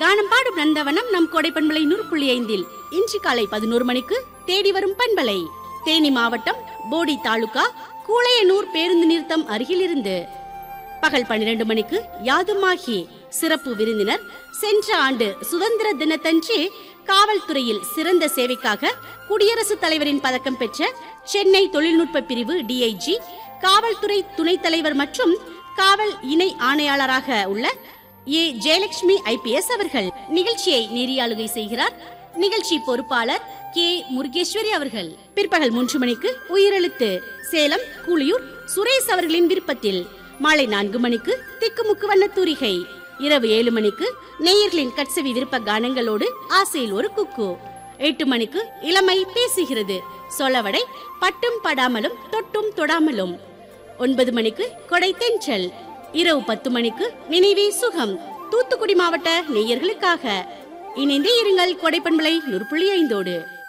கானம் பாடும் நந்தவனம் நம் கோடை பண்பலை நூறு புள்ளி ஐந்தில் இன்று காலை பதினோரு மணிக்கு தேடி வரும் பண்பலை தேனி மாவட்டம் போடி தாலுகா கூளையனூர் பேருந்து நிறுத்தம் அருகிலிருந்து பகல் பன்னிரண்டு மணிக்கு யாதுமாகி சிறப்பு விருந்தினர் சென்ற ஆண்டு சுதந்திர தினத்தன்று காவல்துறையில் சிறந்த சேவைக்காக குடியரசுத் தலைவரின் பதக்கம் பெற்ற சென்னை தொழில்நுட்ப பிரிவு டிஐஜி காவல்துறை துணைத் தலைவர் மற்றும் காவல் இணை ஆணையாளராக உள்ள ஏ ஜெயலட்சுமி ஐபிஎஸ் அவர்கள் நிகழ்ச்சியை நெறியாளுகை செய்கிறார் நிகழ்ச்சி பொறுப்பாளர் கே முருகேஸ்வரி அவர்கள் பிற்பகல் மூன்று மணிக்கு உயிரெழுத்து சேலம் கூலியூர் சுரேஷ் அவர்களின் விருப்பத்தில் மாலை நான்கு மணிக்கு திக்குமுக்கு வண்ண தூரிகை இரவு ஏழு மணிக்கு நேயர்களின் கட்சவி விருப்ப கானங்களோடு ஆசையில் ஒரு குக்கு எட்டு மணிக்கு இளமை பேசுகிறது சொலவடை பட்டும் படாமலும் தொட்டும் தொடாமலும் ஒன்பது மணிக்கு கொடை தென்றல் இரவு பத்து மணிக்கு நினைவே சுகம் தூத்துக்குடி மாவட்ட நேயர்களுக்காக இணைந்தே இருங்கள் கொடைப்பண்பலை நூறு புள்ளி ஐந்தோடு